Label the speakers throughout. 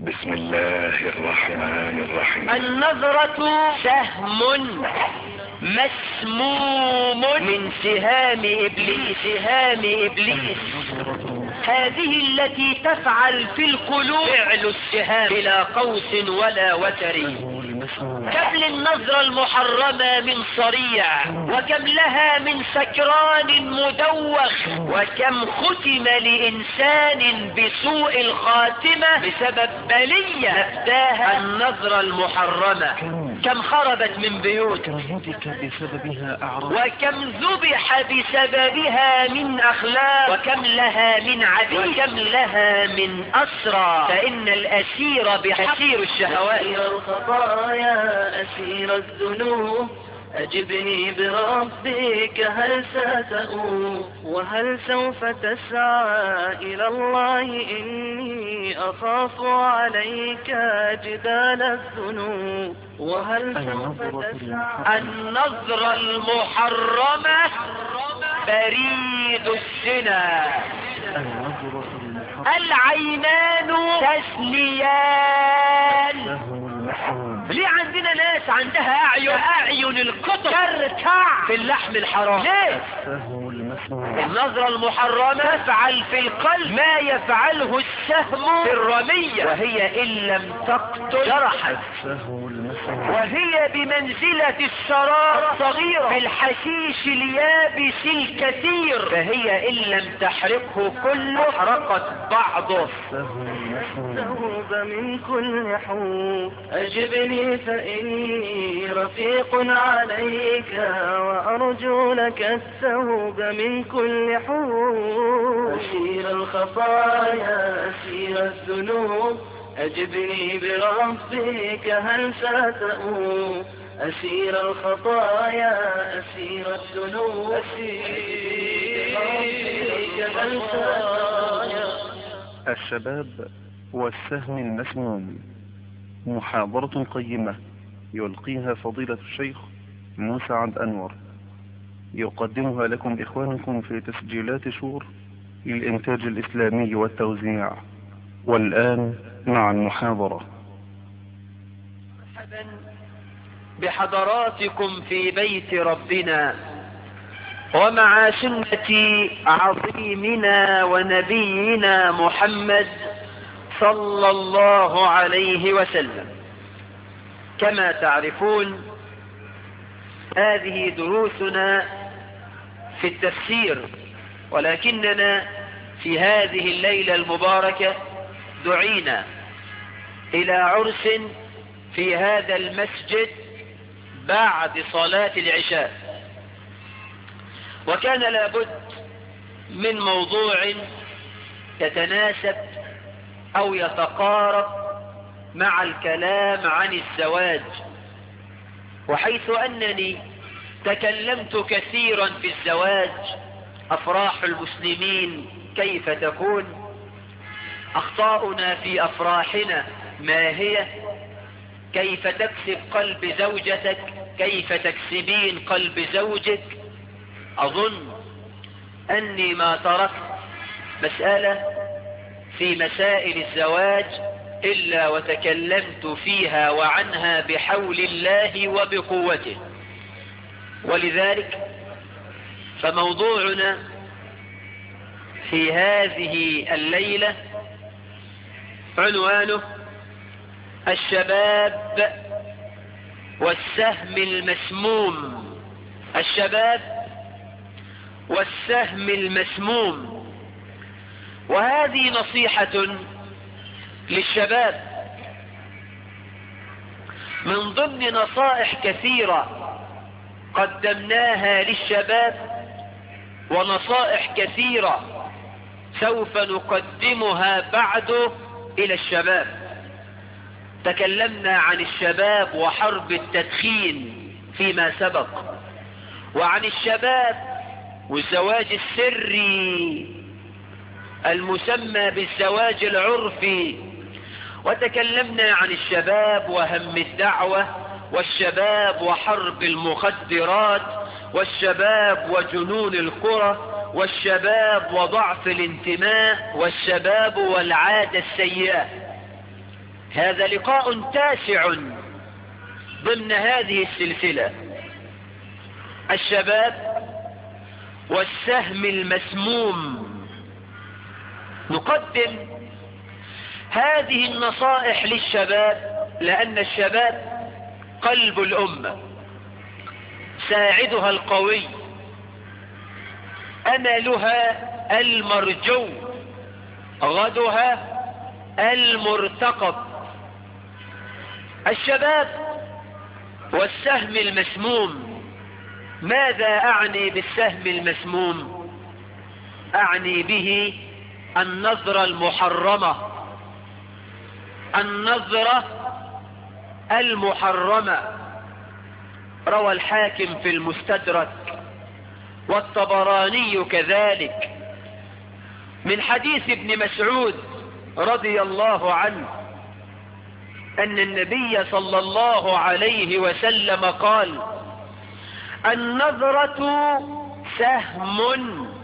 Speaker 1: بسم الله الرحمن الرحيم
Speaker 2: النظرة سهم مسموم من سهام إبليس سهام إبليس هذه التي تفعل في القلوب فعل السهام بلا قوس ولا وتر كم للنظرة المحرمة من صريع وكم لها من سكران مدوخ وكم ختم لإنسان بسوء الخاتمة بسبب بلية نفداها النظرة المحرمة كم خربت من بيوت
Speaker 3: هدك بسببها أعراض
Speaker 2: وكم ذبح بسببها من أخلاق وكم لها من عبيد وكم لها من أسرى فإن الأسير بحسير الشهوات
Speaker 4: أسير الخطايا أسير الذنوب أجبني بربك هل ستؤوب وهل سوف تسعى إلى الله إني أخاف عليك جدال الذنوب وهل سوف تسعى
Speaker 2: النظرة المحرمة بريد الزنا
Speaker 3: النظرة المحرمة
Speaker 2: العينان تسليان
Speaker 3: له المحروم
Speaker 2: ليه عندنا ناس عندها اعين اعين القطط ترتع في اللحم الحرام ليه
Speaker 3: له المسموم
Speaker 2: النظرة المحرمة تفعل في القلب ما يفعله السهم في الرمية وهي ان لم تقتل جرحت
Speaker 3: له المسموم
Speaker 2: وهي بمنزلة الشراب الصغيرة في الحشيش اليابس الكثير فهي ان لم تحرقه كله حرقت بعضه
Speaker 3: له المسموم
Speaker 4: الثوب من كل حوب أجبني فإني رفيق عليك وأرجو لك الثوب من كل حوب أسير الخطايا أسير الذنوب أجبني بربك هل ستؤوب أسير الخطايا أسير الذنوب أسير بربك هل ستؤوب
Speaker 3: الشباب والسهم المسموم محاضرة قيمة يلقيها فضيلة الشيخ مسعد أنور يقدمها لكم إخوانكم في تسجيلات شور للإنتاج الإسلامي والتوزيع والآن مع المحاضرة
Speaker 2: مرحبا بحضراتكم في بيت ربنا ومع سنة عظيمنا ونبينا محمد صلى الله عليه وسلم كما تعرفون هذه دروسنا في التفسير ولكننا في هذه الليلة المباركة دعينا إلى عرس في هذا المسجد بعد صلاة العشاء وكان لابد من موضوع يتناسب أو يتقارب مع الكلام عن الزواج وحيث أنني تكلمت كثيرا في الزواج أفراح المسلمين كيف تكون أخطاؤنا في أفراحنا ما هي كيف تكسب قلب زوجتك كيف تكسبين قلب زوجك أظن أني ما تركت مسألة في مسائل الزواج إلا وتكلمت فيها وعنها بحول الله وبقوته ولذلك فموضوعنا في هذه الليلة عنوانه الشباب والسهم المسموم الشباب والسهم المسموم وهذه نصيحة للشباب من ضمن نصائح كثيرة قدمناها للشباب ونصائح كثيرة سوف نقدمها بعد إلى الشباب تكلمنا عن الشباب وحرب التدخين فيما سبق وعن الشباب والزواج السري المسمى بالزواج العرفي وتكلمنا عن الشباب وهم الدعوة والشباب وحرب المخدرات والشباب وجنون القرى والشباب وضعف الانتماء والشباب والعادة السيئة هذا لقاء تاسع ضمن هذه السلسلة الشباب والسهم المسموم نقدم هذه النصائح للشباب لأن الشباب قلب الأمة ساعدها القوي أملها المرجو غدها المرتقب الشباب والسهم المسموم ماذا أعني بالسهم المسموم أعني به النظرة المحرمة النظرة المحرمة روى الحاكم في المستدرك والطبراني كذلك من حديث ابن مسعود رضي الله عنه أن النبي صلى الله عليه وسلم قال النظرة سهم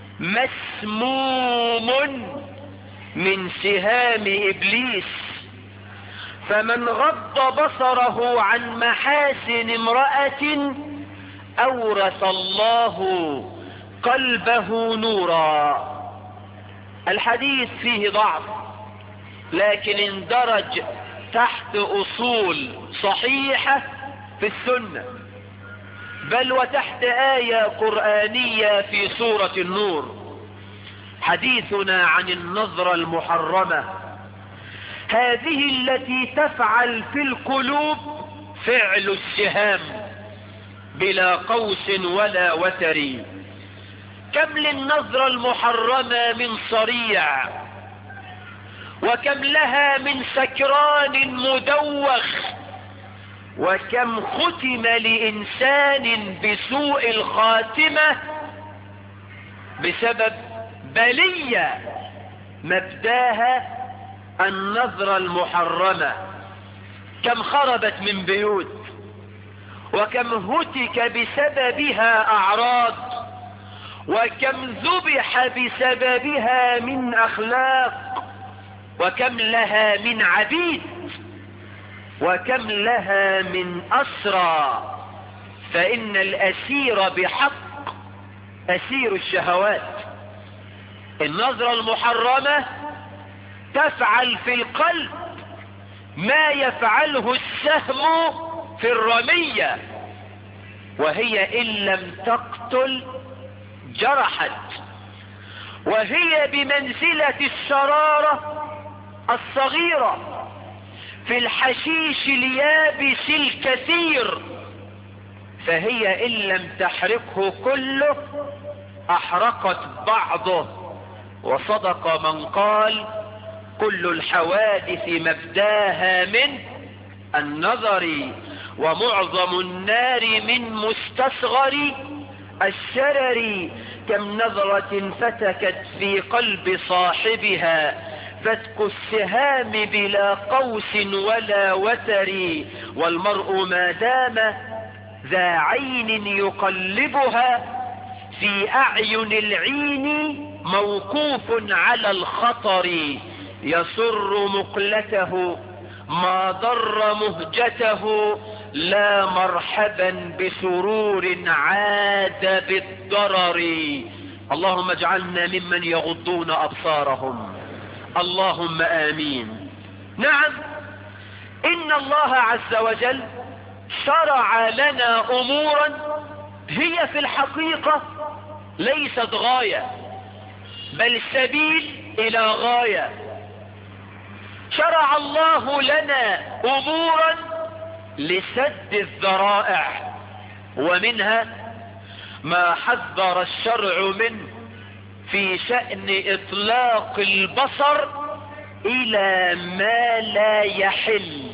Speaker 2: مسموم من سهام إبليس فمن غض بصره عن محاسن امرأة أورث الله قلبه نورا الحديث فيه ضعف لكن اندرج تحت أصول صحيحة في السنة بل وتحت آية قرآنية في سورة النور حديثنا عن النظرة المحرمة هذه التي تفعل في القلوب فعل السهام بلا قوس ولا وتر كم للنظرة المحرمة من صريع وكم لها من سكران مدوخ وكم ختم لإنسان بسوء الخاتمة بسبب بلية مبداها النظرة المحرمة كم خربت من بيوت وكم هتك بسببها أعراض وكم ذبح بسببها من أخلاق وكم لها من عبيد وكم لها من أسرى فإن الأسير بحق أسير الشهوات النظرة المحرمة تفعل في القلب ما يفعله السهم في الرمية وهي إن لم تقتل جرحت وهي بمنزلة الشرارة الصغيرة في الحشيش اليابس الكثير فهي إن لم تحرقه كله أحرقت بعضه وصدق من قال كل الحوادث مبداها من النظر ومعظم النار من مستصغر الشرر كم نظرة فتكت في قلب صاحبها فتك السهام بلا قوس ولا وتر والمرء ما دام ذا عين يقلبها في أعين العين موقوف على الخطر يسر مقلته ما ضر مهجته لا مرحبا بسرور عاد بالضرر اللهم اجعلنا ممن يغضون أبصارهم اللهم آمين نعم إن الله عز وجل شرع لنا أمورا هي في الحقيقة ليست غاية بل سبيل إلى غاية شرع الله لنا أمورا لسد الذرائع ومنها ما حذر الشرع منه في شأن إطلاق البصر إلى ما لا يحل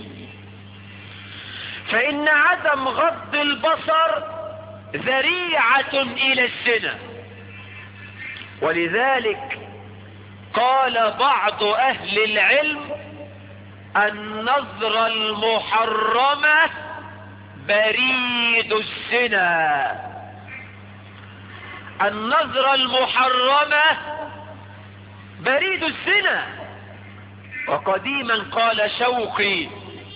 Speaker 2: فإن عدم غض البصر ذريعة إلى الزنا ولذلك قال بعض أهل العلم النظرة المحرمة بريد الزنا النظرة المحرمة بريد الزنا وقديما قال شوقي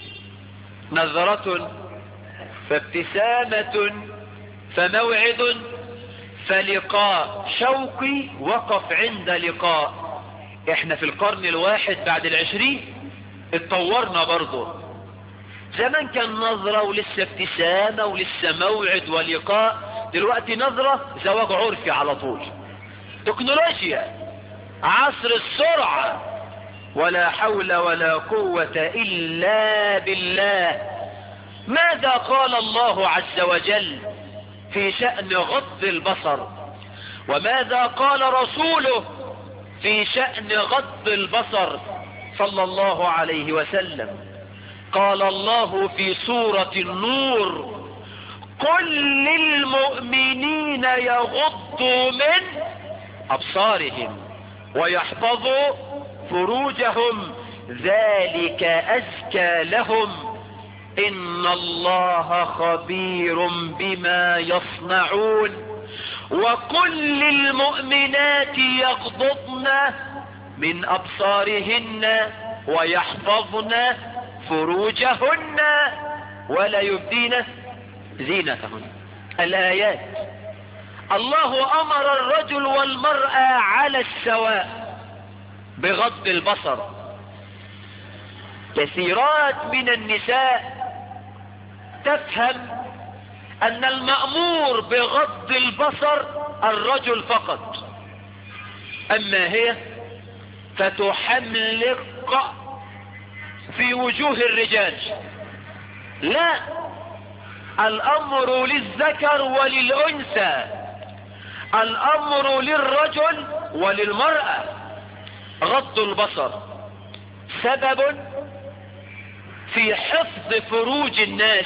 Speaker 2: نظرة فابتسامة فموعد فلقاء شوقي وقف عند لقاء احنا في القرن الواحد بعد العشرين اتطورنا برضه زمان كان نظرة ولسه ابتسامة ولسه موعد ولقاء دلوقتي نظرة زواج عرفي على طول تكنولوجيا عصر السرعة ولا حول ولا قوة إلا بالله ماذا قال الله عز وجل في شأن غض البصر وماذا قال رسوله في شأن غض البصر صلى الله عليه وسلم قال الله في سورة النور قل للمؤمنين يغضوا من أبصارهم ويحفظوا فروجهم ذلك أزكى لهم إن الله خبير بما يصنعون وقل للمؤمنات يغضضن من أبصارهن ويحفظن فروجهن ولا يبدين زينتهن الآيات الله أمر الرجل والمرأة على السواء بغض البصر كثيرات من النساء تفهم أن المأمور بغض البصر الرجل فقط أما هي فتحملق في وجوه الرجال لا الأمر للذكر وللأنثى الأمر للرجل وللمرأة غض البصر سبب في حفظ فروج الناس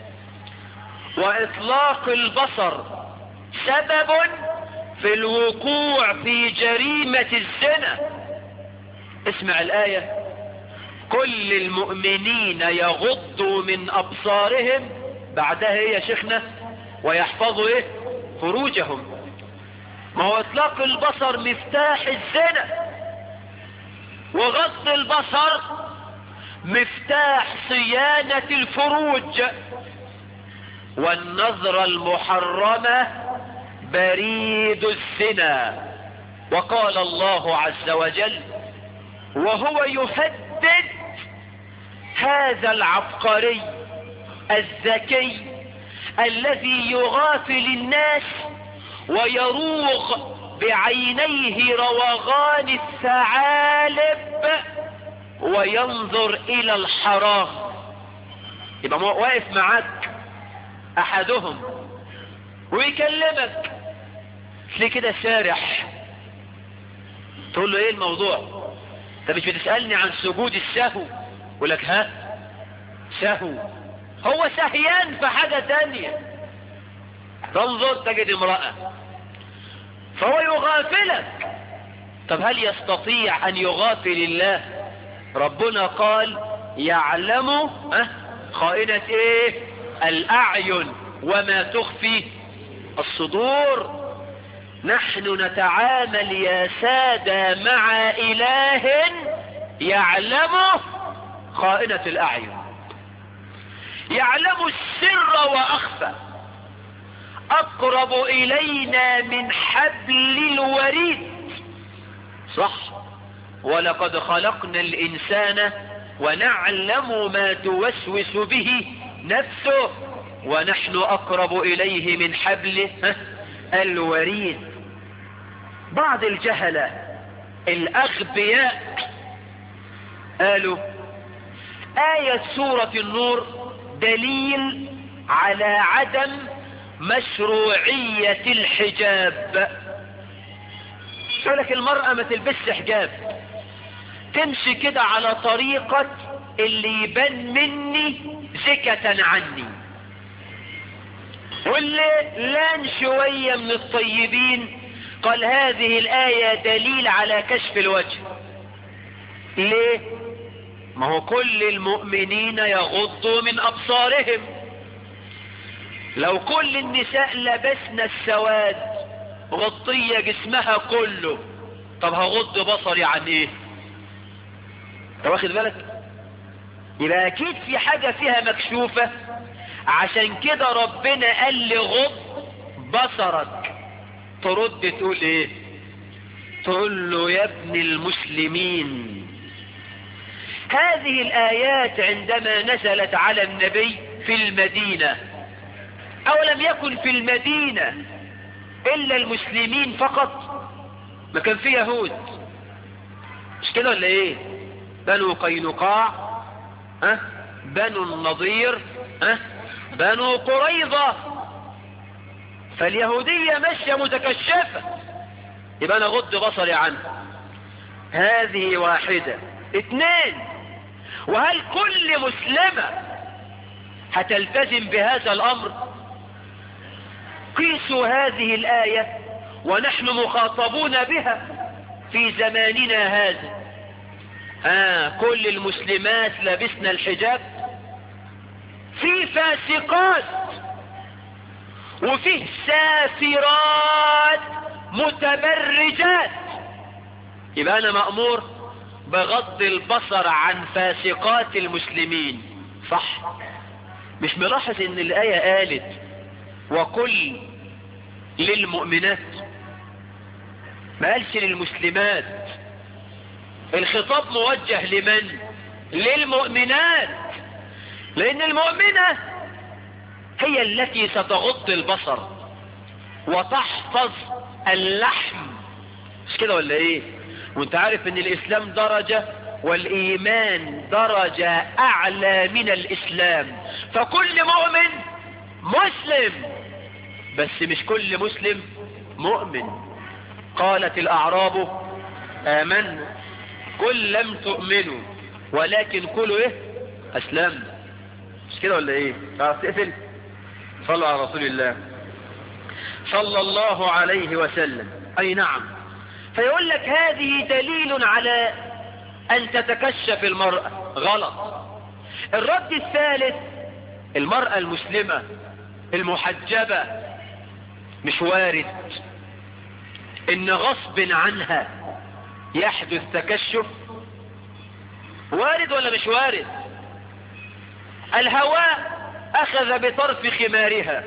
Speaker 2: وإطلاق البصر سبب في الوقوع في جريمة الزنا اسمع الآية كل المؤمنين يغضوا من أبصارهم بعدها ايه يا شيخنا ويحفظوا ايه فروجهم ما هو اطلاق البصر مفتاح الزنا وغض البصر مفتاح صيانة الفروج والنظرة المحرمة بريد الزنا وقال الله عز وجل وهو يهدد هذا العبقري الذكي الذي يغافل الناس ويروغ بعينيه روغان الثعالب وينظر الى الحرام يبقى واقف معاك احدهم ويكلمك ليه كده سارح تقول له ايه الموضوع انت مش بتسألني عن سجود السهو يقول لك ها سهو هو سهيان في حاجة تانية تنظر تجد امرأة فهو يغافلك طب هل يستطيع ان يغافل الله ربنا قال يعلم أه؟ خائنة ايه الاعين وما تخفي الصدور نحن نتعامل يا سادة مع اله يعلم خائنة الاعين يعلم السر واخفى اقرب الينا من حبل الوريد صح ولقد خلقنا الانسان ونعلم ما توسوس به نفسه ونحن اقرب اليه من حبل الوريد بعض الجهلة الاغبياء قالوا آية سورة النور دليل على عدم مشروعية الحجاب يقول لك المرأة ما تلبسش حجاب تمشي كده على طريقة اللي يبان مني زكة عني واللي لان شوية من الطيبين قال هذه الآية دليل على كشف الوجه ليه ما هو كل المؤمنين يغضوا من أبصارهم لو كل النساء لبسنا السواد غطية جسمها كله طب هغض بصري عن ايه انت واخد بالك يبقى اكيد في حاجة فيها مكشوفة عشان كده ربنا قال لي غض بصرك ترد تقول ايه تقول له يا ابن المسلمين هذه الآيات عندما نزلت على النبي في المدينة أو لم يكن في المدينة إلا المسلمين فقط ما كان في يهود مش كده ولا ايه بنو قينقاع أه؟ بنو النضير أه؟ بنو قريظة فاليهودية ماشية متكشفة يبقى انا غض بصري عنها هذه واحدة اثنين وهل كل مسلمة هتلتزم بهذا الامر قيسوا هذه الآية ونحن مخاطبون بها في زماننا هذا آه كل المسلمات لبسن الحجاب في فاسقات وفيه سافرات متبرجات يبقى انا مأمور بغض البصر عن فاسقات المسلمين صح مش ملاحظ ان الآية قالت وكل للمؤمنات ما قالش للمسلمات الخطاب موجه لمن للمؤمنات لان المؤمنة هي التي ستغض البصر وتحفظ اللحم مش كده ولا ايه وانت عارف ان الاسلام درجة والايمان درجة اعلى من الاسلام فكل مؤمن مسلم بس مش كل مسلم مؤمن قالت الاعراب امنا قل لم تؤمنوا ولكن كلوا ايه اسلمنا مش كده ولا ايه تعرف تقفل صلوا على رسول الله صلى الله عليه وسلم اي نعم فيقول لك هذه دليل على ان تتكشف المرأة غلط الرد الثالث المرأة المسلمة المحجبة مش وارد ان غصب عنها يحدث تكشف وارد ولا مش وارد الهواء اخذ بطرف خمارها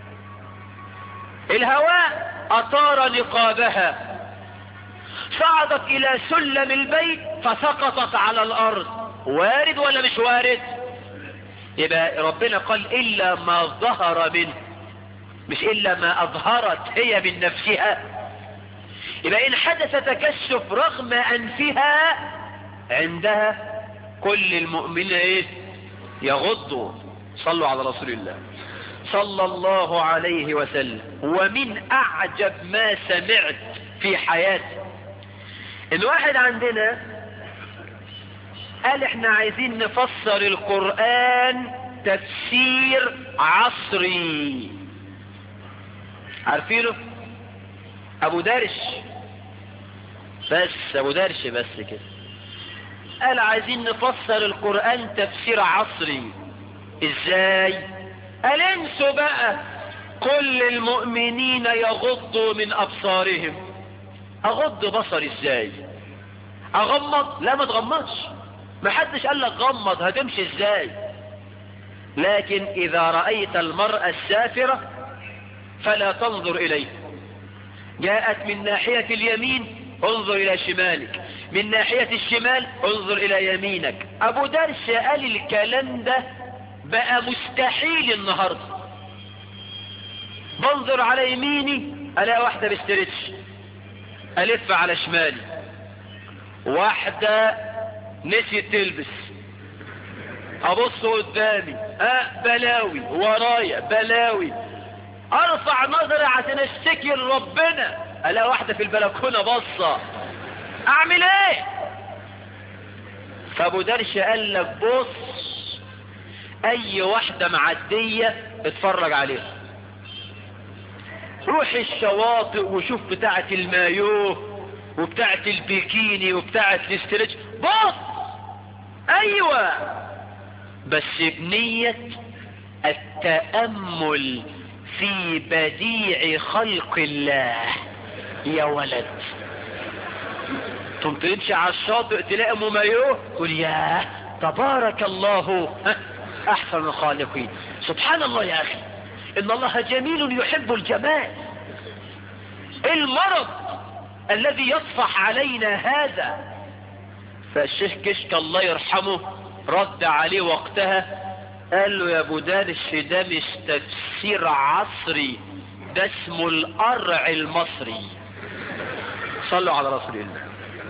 Speaker 2: الهواء اطار نقابها صعدت الى سلم البيت فسقطت على الارض وارد ولا مش وارد يبقى ربنا قال الا ما ظهر منه مش الا ما اظهرت هي من نفسها يبقى ان حدث تكشف رغم انفها عندها كل المؤمنين ايه يغضوا صلوا على رسول الله صلى الله عليه وسلم ومن اعجب ما سمعت في حياتي ان واحد عندنا قال احنا عايزين نفسر القرآن تفسير عصري عارفينه ابو درش بس ابو درش بس كده قال عايزين نفسر القرآن تفسير عصري ازاي قال انسوا بقى كل المؤمنين يغضوا من ابصارهم اغض بصري ازاي اغمض لا ما تغمضش ما حدش قال لك غمض هتمشي ازاي لكن اذا رأيت المرأة السافرة فلا تنظر اليه جاءت من ناحية اليمين انظر الى شمالك من ناحية الشمال انظر الى يمينك ابو درش قال الكلام ده بقى مستحيل النهاردة بنظر على يميني الاقي واحدة بستريتش الف على شمالي واحدة نسيت تلبس ابص قدامي اه بلاوي ورايا بلاوي ارفع نظري عشان اشتكي لربنا الاقي واحدة في البلكونة بصة اعمل ايه فابو درش قال لك بص اي واحدة معدية اتفرج عليها روح الشواطئ وشوف بتاعة المايوه وبتاعة البيكيني وبتاعة الاستريتش بص ايوه بس بنية التأمل في بديع خلق الله يا ولد ثم تمشي على الشاطئ تلاقي ام مايوه تقول ياه تبارك الله ها، احسن الخالقين سبحان الله يا اخي ان الله جميل يحب الجمال المرض الذي يصفح علينا هذا فالشيخ كشك الله يرحمه رد عليه وقتها قال له يا ابو دارش ده مش تفسير عصري ده اسمه القرع المصري صلوا على رسول الله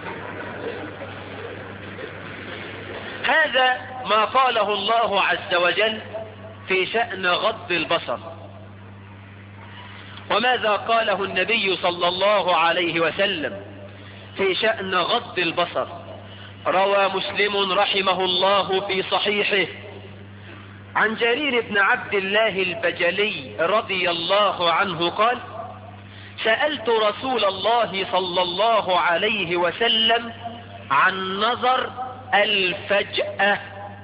Speaker 2: هذا ما قاله الله عز وجل في شأن غض البصر وماذا قاله النبي صلى الله عليه وسلم في شأن غض البصر روى مسلم رحمه الله في صحيحه عن جرير بن عبد الله البجلي رضي الله عنه قال سألت رسول الله صلى الله عليه وسلم عن نظر الفجأة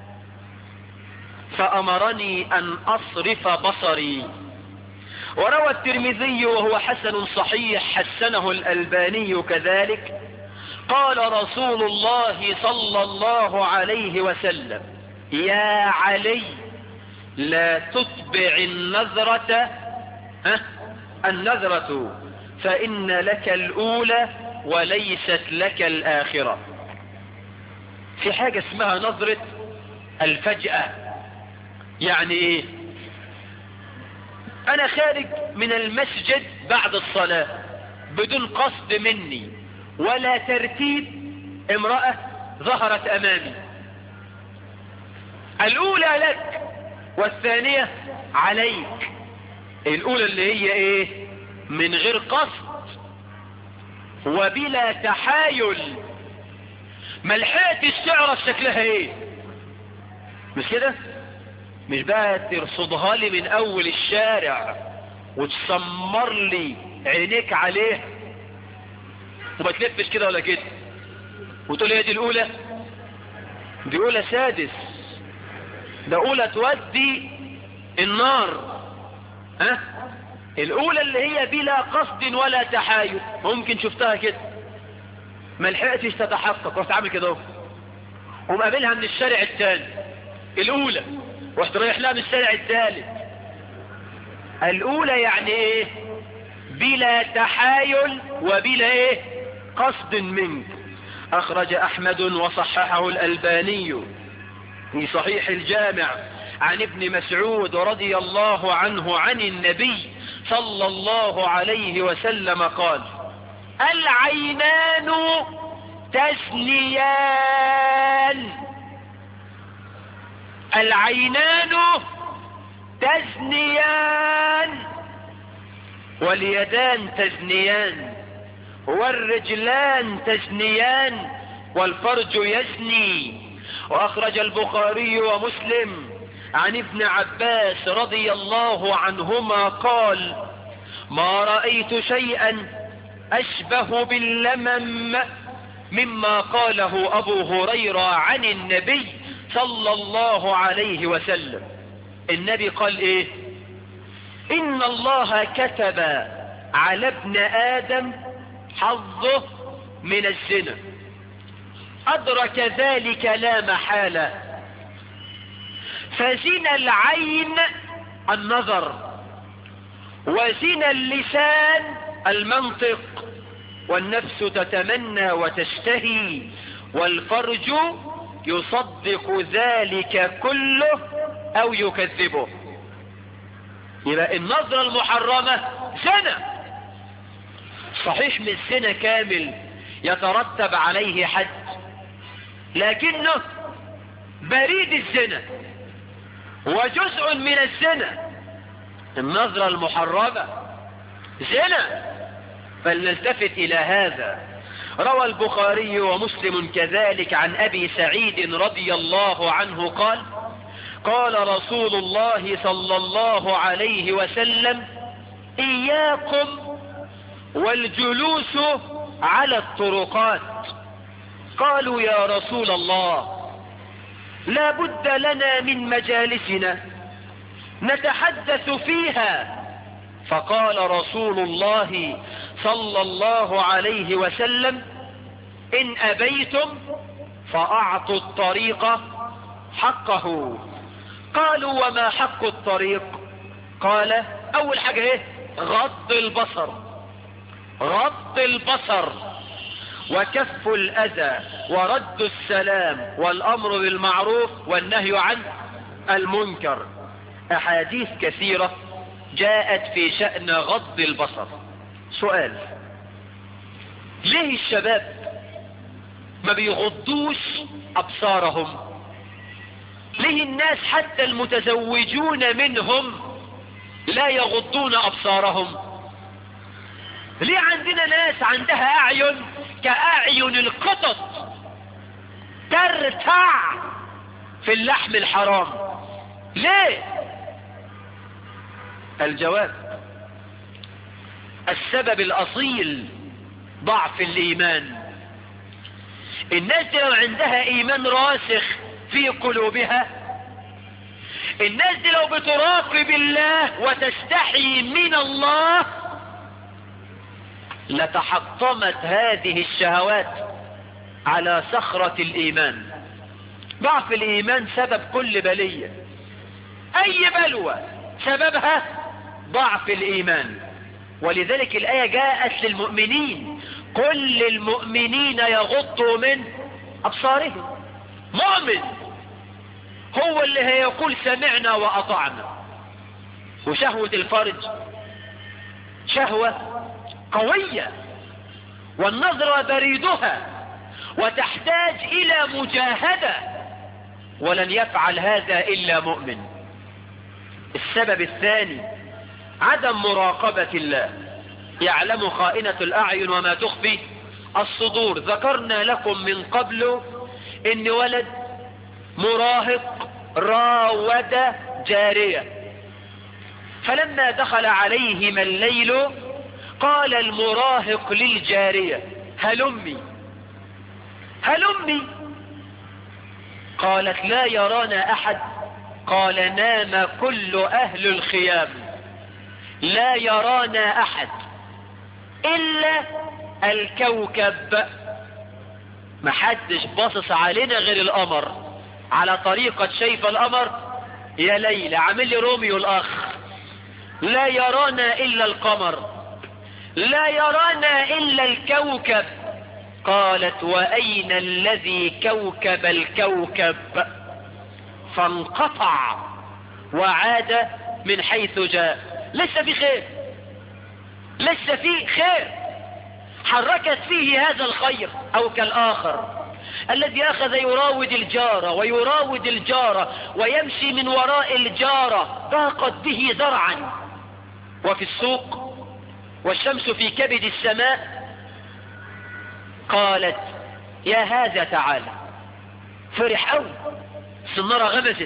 Speaker 2: فأمرني أن أصرف بصري وروى الترمذي وهو حسن صحيح حسنه الألباني كذلك قال رسول الله صلى الله عليه وسلم يا علي لا تتبع النذرة ها النذرة فإن لك الأولى وليست لك الآخرة في حاجة اسمها نظرة الفجأة يعني ايه انا خارج من المسجد بعد الصلاة بدون قصد مني ولا ترتيب امرأة ظهرت امامي الاولى لك والثانية عليك الاولى اللي هي ايه من غير قصد وبلا تحايل ملحقتش تعرف شكلها ايه مش كده مش بقى ترصدها لي من اول الشارع وتسمر لي عينيك عليه وما تلفش كده ولا كده وتقول هي دي الاولى دي اولى سادس ده اولى تودي النار ها الاولى اللي هي بلا قصد ولا تحايل ممكن شفتها كده ما لحقتش تتحقق رحت عامل كده اهو ومقابلها من الشارع الثاني الاولى رحت رايح لها من الشارع الثالث الاولى يعني ايه بلا تحايل وبلا ايه قصد منك اخرج احمد وصححه الالباني في صحيح الجامع عن ابن مسعود رضي الله عنه عن النبي صلى الله عليه وسلم قال العينان تزنيان العينان تزنيان واليدان تزنيان والرجلان تزنيان والفرج يزني واخرج البخاري ومسلم عن ابن عباس رضي الله عنهما قال ما رأيت شيئا أشبه باللمم مما قاله أبو هريرة عن النبي صلى الله عليه وسلم النبي قال إيه إن الله كتب على ابن آدم حظه من الزنا أدرك ذلك لا محالة فزنا العين النظر وزنا اللسان المنطق والنفس تتمنى وتشتهي والفرج يصدق ذلك كله او يكذبه يبقى النظرة المحرمة زنا صحيح من الزنا كامل يترتب عليه حد لكنه بريد الزنا وجزء من الزنا النظرة المحرمة زنا فلنلتفت الى هذا روى البخاري ومسلم كذلك عن ابي سعيد رضي الله عنه قال قال رسول الله صلى الله عليه وسلم اياكم والجلوس على الطرقات قالوا يا رسول الله لا بد لنا من مجالسنا نتحدث فيها فقال رسول الله صلى الله عليه وسلم إن أبيتم فأعطوا الطريق حقه قالوا وما حق الطريق قال أول حاجة إيه غض البصر غض البصر وكف الأذى ورد السلام والأمر بالمعروف والنهي عن المنكر أحاديث كثيرة جاءت في شأن غض البصر سؤال ليه الشباب ما بيغضوش أبصارهم ليه الناس حتى المتزوجون منهم لا يغضون أبصارهم ليه عندنا ناس عندها أعين كأعين القطط ترتع في اللحم الحرام ليه الجواب السبب الأصيل ضعف الإيمان الناس دي لو عندها إيمان راسخ في قلوبها الناس دي لو بتراقب الله وتستحي من الله لتحطمت هذه الشهوات على صخرة الإيمان ضعف الإيمان سبب كل بلية أي بلوى سببها ضعف الإيمان ولذلك الآية جاءت للمؤمنين كل المؤمنين يغضوا من أبصارهم مؤمن هو اللي هيقول سمعنا وأطعنا وشهوة الفرج شهوة قوية والنظر بريدها وتحتاج إلى مجاهدة ولن يفعل هذا إلا مؤمن السبب الثاني عدم مراقبة الله يعلم خائنة الأعين وما تخفي الصدور ذكرنا لكم من قبل إن ولد مراهق راود جارية فلما دخل عليهم الليل قال المراهق للجارية هلمي هلمي قالت لا يرانا أحد قال نام كل أهل الخيام لا يرانا أحد إلا الكوكب محدش باصص علينا غير القمر على طريقة شايف القمر يا ليلى عامل لي روميو الأخ لا يرانا إلا القمر لا يرانا إلا الكوكب قالت وأين الذي كوكب الكوكب فانقطع وعاد من حيث جاء لسه في خير لسه في خير حركت فيه هذا الخير او كالاخر الذي اخذ يراود الجارة ويراود الجارة ويمشي من وراء الجارة ضاقت به ذرعا وفي السوق والشمس في كبد السماء قالت يا هذا تعالى فرح أوي السنارة غمزت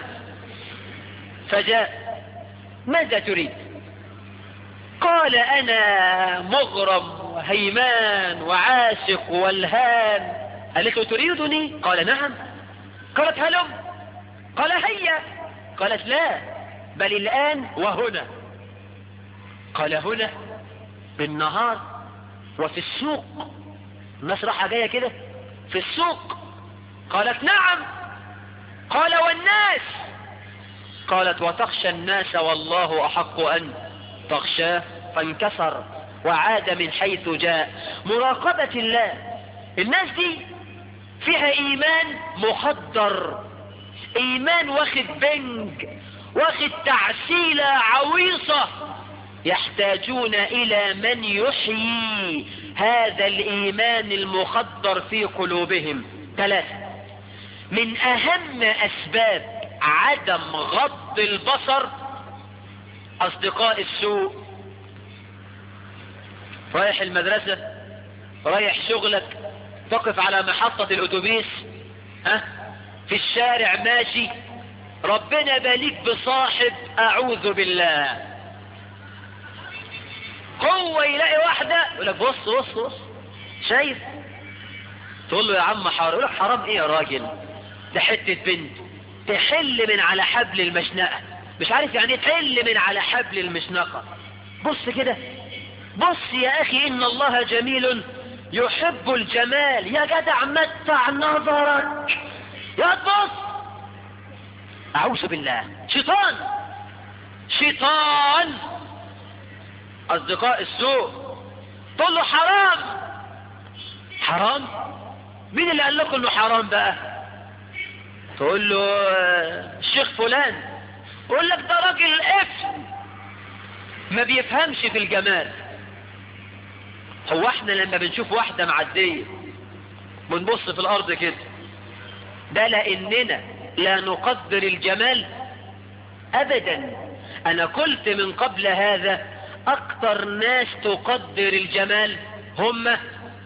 Speaker 2: فجاء ماذا تريد قال أنا مغرم وهيمان وعاشق والهان قالت له تريدني قال نعم قالت هلم قال هيا قالت لا بل الآن وهنا قال هنا بالنهار وفي السوق الناس راحة جاية كده في السوق قالت نعم قال والناس قالت وتخشى الناس والله أحق أن تخشاه فانكسر وعاد من حيث جاء مراقبة الله الناس دي فيها إيمان مخدر إيمان واخد بنج واخد تعسيلة عويصة يحتاجون إلى من يحيي هذا الإيمان المخدر في قلوبهم ثلاثة من أهم أسباب عدم غض البصر أصدقاء السوء رايح المدرسة رايح شغلك تقف على محطة الأتوبيس ها في الشارع ماشي ربنا باليك بصاحب أعوذ بالله هو يلاقي واحدة يقول لك بص بص بص شايف تقول له يا عم حرام يقول لك حرام ايه يا راجل ده حتة بنت تحل من على حبل المشنقة مش عارف يعني ايه تحل من على حبل المشنقة بص كده بص يا اخي ان الله جميل يحب الجمال يا جدع متع نظرك يا تبص اعوذ بالله شيطان شيطان اصدقاء السوء تقول له حرام حرام مين اللي قال لكم انه حرام بقى تقول له آه، الشيخ فلان يقول لك ده راجل افن ما بيفهمش في الجمال هو احنا لما بنشوف واحدة معدية بنبص في الارض كده ده لاننا لا نقدر الجمال ابدا انا قلت من قبل هذا اكتر ناس تقدر الجمال هم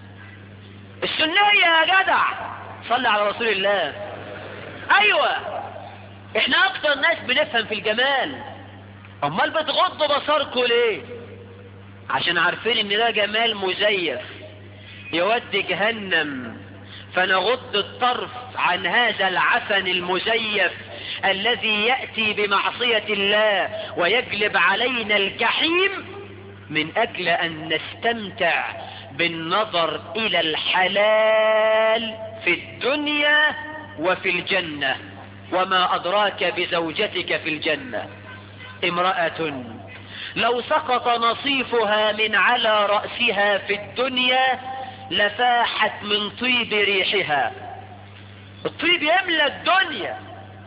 Speaker 2: السنية يا جدع صلى على رسول الله ايوه احنا اكتر ناس بنفهم في الجمال امال بتغضوا بصركم ليه عشان عارفين ان ده جمال مزيف يودي جهنم فنغض الطرف عن هذا العفن المزيف الذي يأتي بمعصية الله ويجلب علينا الجحيم من أجل أن نستمتع بالنظر إلى الحلال في الدنيا وفي الجنة وما أدراك بزوجتك في الجنة امرأة لو سقط نصيفها من على رأسها في الدنيا لفاحت من طيب ريحها الطيب يملى الدنيا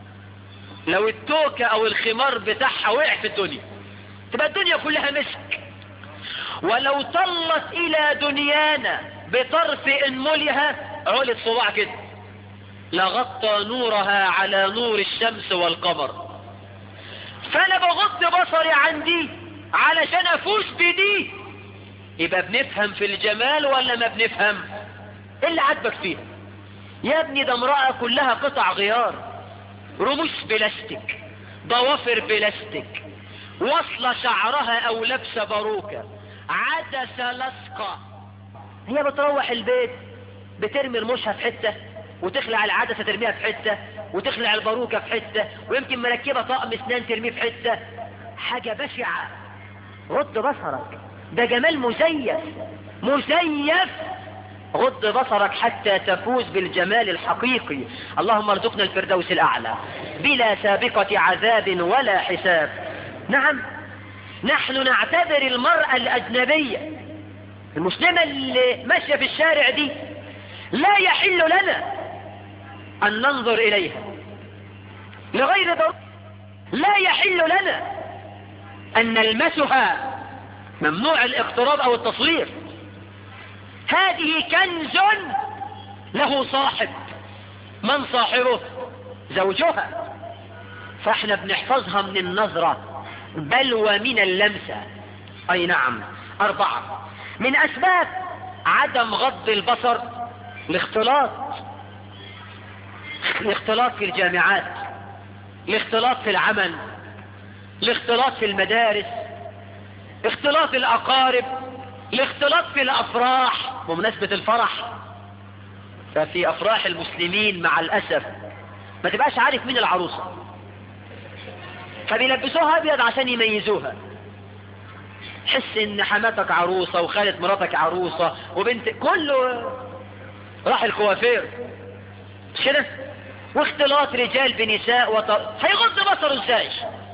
Speaker 2: لو التوكة او الخمار بتاعها وقع في الدنيا تبقى الدنيا كلها مسك ولو طلت الى دنيانا بطرف انملها علت صباع كده لغطى نورها على نور الشمس والقمر فانا بغض بصري عن دي علشان افوز بدي يبقى بنفهم في الجمال ولا ما بنفهم ايه اللي عاجبك فيها يا ابني ده امرأة كلها قطع غيار رموش بلاستيك ضوافر بلاستيك وصل شعرها او لابسه باروكه عدسه لصقه هي بتروح البيت بترمي رموشها في حته وتخلع العدسه ترميها في حته وتخلع الباروكه في حته ويمكن مركبه طقم اسنان ترميه في حته حاجه بشعه غض بصرك ده جمال مزيف مزيف غض بصرك حتى تفوز بالجمال الحقيقي اللهم ارزقنا الفردوس الأعلى بلا سابقة عذاب ولا حساب نعم نحن نعتبر المرأة الأجنبية المسلمة اللي ماشية في الشارع دي لا يحل لنا أن ننظر إليها لغير ضرورة لا يحل لنا أن نلمسها ممنوع الاقتراب أو التصوير هذه كنز له صاحب من صاحبه زوجها فاحنا بنحفظها من النظرة بل ومن اللمسة اي نعم اربعة من اسباب عدم غض البصر الاختلاط الاختلاط في الجامعات الاختلاط في العمل الاختلاط في المدارس اختلاط الاقارب الاختلاط في الافراح بمناسبة الفرح ففي افراح المسلمين مع الاسف ما تبقاش عارف مين العروسة فبيلبسوها ابيض عشان يميزوها حس ان حماتك عروسة وخالة مراتك عروسة وبنت كله راح الكوافير مش كده واختلاط رجال بنساء وط... هيغض بصره ازاي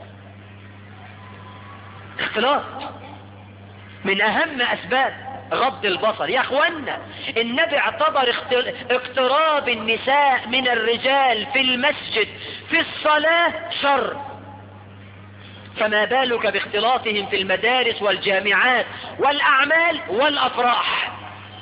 Speaker 2: اختلاط من اهم اسباب غض البصر يا اخوانا النبي اعتبر اقتراب النساء من الرجال في المسجد في الصلاة شر فما بالك باختلاطهم في المدارس والجامعات والاعمال والافراح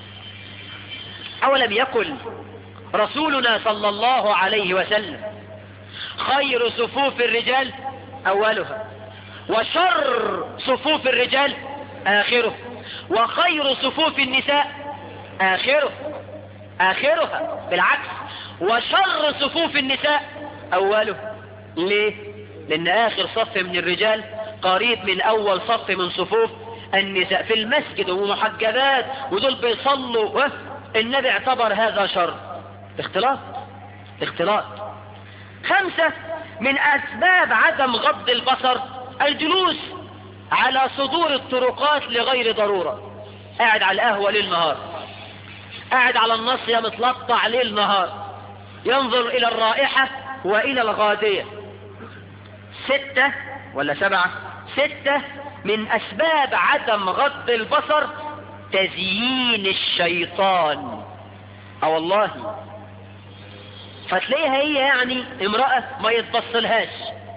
Speaker 2: اولم يقل رسولنا صلى الله عليه وسلم خير صفوف الرجال اولها وشر صفوف الرجال آخره وخير صفوف النساء آخره آخرها بالعكس وشر صفوف النساء أوله ليه؟ لأن آخر صف من الرجال قريب من أول صف من صفوف النساء في المسجد ومحجبات ودول بيصلوا النبي اعتبر هذا شر اختلاط اختلاط خمسة من أسباب عدم غض البصر الجلوس على صدور الطرقات لغير ضرورة قاعد على القهوة ليل نهار قاعد على الناصية متلطع ليل نهار ينظر إلى الرائحة وإلى الغادية ستة ولا سبعة ستة من أسباب عدم غض البصر تزيين الشيطان اه والله فتلاقيها هي يعني امرأة ما يتبصلهاش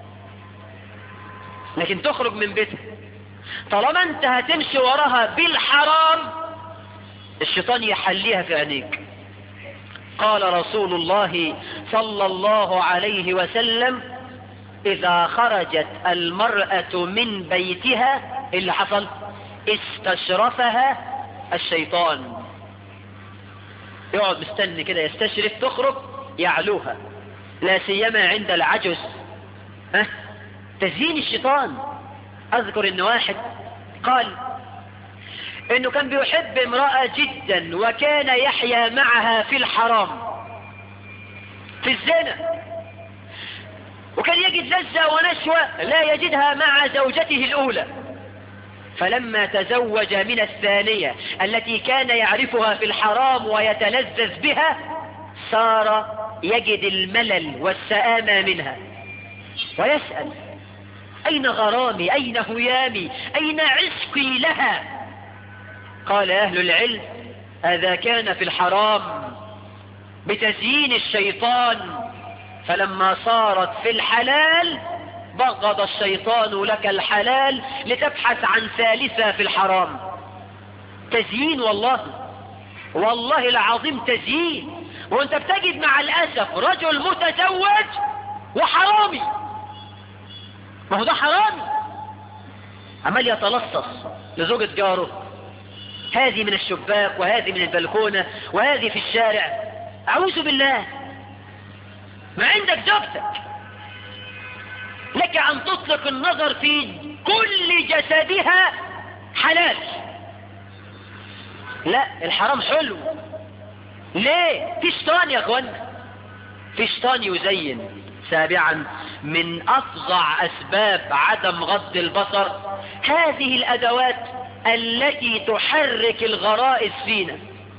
Speaker 2: لكن تخرج من بيتها طالما انت هتمشي وراها بالحرام الشيطان يحليها في عينيك قال رسول الله صلى الله عليه وسلم اذا خرجت المرأة من بيتها اللي حصل استشرفها الشيطان يقعد مستني كده يستشرف تخرج يعلوها لا سيما عند العجز ها تزيين الشيطان اذكر ان واحد قال انه كان بيحب امرأة جدا وكان يحيا معها في الحرام في الزنا وكان يجد لذة ونشوة لا يجدها مع زوجته الاولى فلما تزوج من الثانية التي كان يعرفها في الحرام ويتلذذ بها صار يجد الملل والسآمة منها ويسأل أين غرامي أين هيامي أين عشقي لها قال أهل العلم هذا كان في الحرام بتزيين الشيطان فلما صارت في الحلال بغض الشيطان لك الحلال لتبحث عن ثالثة في الحرام تزيين والله والله العظيم تزيين وانت بتجد مع الأسف رجل متزوج وحرامي ما هو ده حرامي عمال يتلصص لزوجة جاره هذه من الشباك وهذه من البلكونة وهذه في الشارع أعوذ بالله ما عندك زوجتك لك أن تطلق النظر في كل جسدها حلال لا الحرام حلو ليه في شيطان يا اخوانا في شيطان يزين سابعا من افظع اسباب عدم غض البصر هذه الادوات التي تحرك الغرائز فينا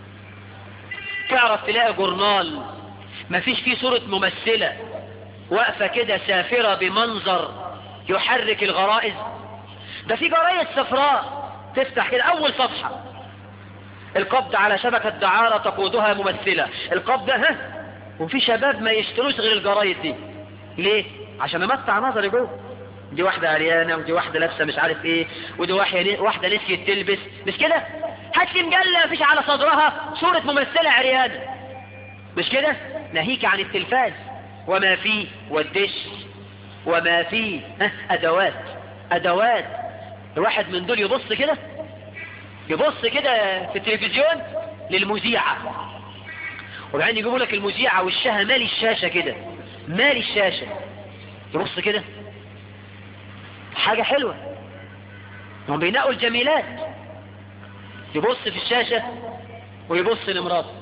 Speaker 2: تعرف تلاقي جورنال ما فيش فيه صورة ممثلة واقفة كده سافرة بمنظر يحرك الغرائز ده في جرايد صفراء تفتح كده اول صفحة القبض على شبكة دعارة تقودها ممثلة القبض ها وفي شباب ما يشتروش غير الجرايد دي ليه عشان امتع نظري جوه دي واحدة عريانة ودي واحدة لابسة مش عارف ايه ودي واحدة واحدة نسيت تلبس مش كده هات لي مجلة مفيش على صدرها صورة ممثلة عريانة مش كده ناهيك عن التلفاز وما فيه والدش وما فيه ها ادوات ادوات الواحد من دول يبص كده يبص كده في التلفزيون للمذيعة وبعدين يجيبوا لك المذيعة وشها مالي الشاشة كده مالي الشاشة يبص كده حاجة حلوة هم بينقوا الجميلات يبص في الشاشة ويبص لمراته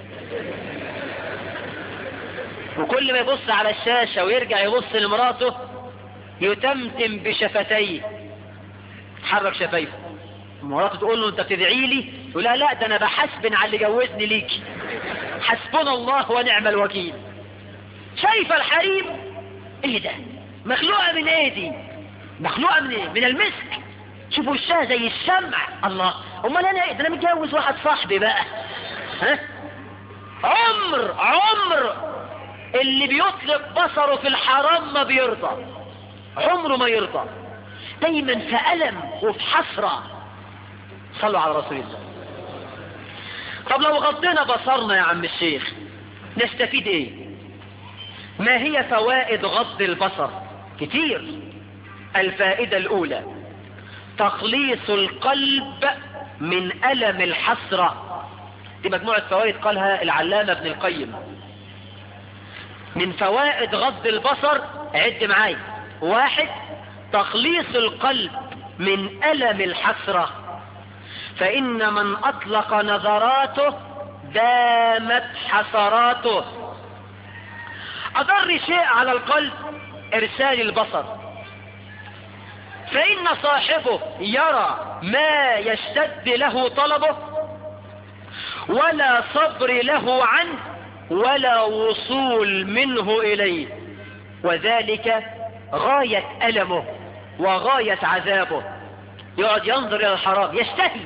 Speaker 2: وكل ما يبص على الشاشة ويرجع يبص لمراته يتمتم بشفتيه حرك شفايفه مراته تقول له انت بتدعي لي يقول لها لا ده انا بحسبن على اللي جوزني ليكي حسبنا الله ونعم الوكيل شايفه الحريم ايه ده مخلوقه من ايه دي مخلوقه من ايه من المسك شوفوا وشها زي الشمع الله امال انا ايه ده انا متجوز واحد صاحبي بقى ها عمر عمر اللي بيطلق بصره في الحرام ما بيرضى عمره ما يرضى دايما في ألم وفي حسرة صلوا على رسول الله طب لو غضينا بصرنا يا عم الشيخ نستفيد ايه ما هي فوائد غض البصر كتير الفائدة الاولى تخليص القلب من ألم الحسرة دي مجموعة فوائد قالها العلامة ابن القيم من فوائد غض البصر عد معاي واحد تخليص القلب من ألم الحسرة فإن من أطلق نظراته دامت حسراته أضر شيء على القلب إرسال البصر فإن صاحبه يرى ما يشتد له طلبه ولا صبر له عنه ولا وصول منه إليه وذلك غاية ألمه وغاية عذابه يقعد ينظر إلى الحرام يشتهي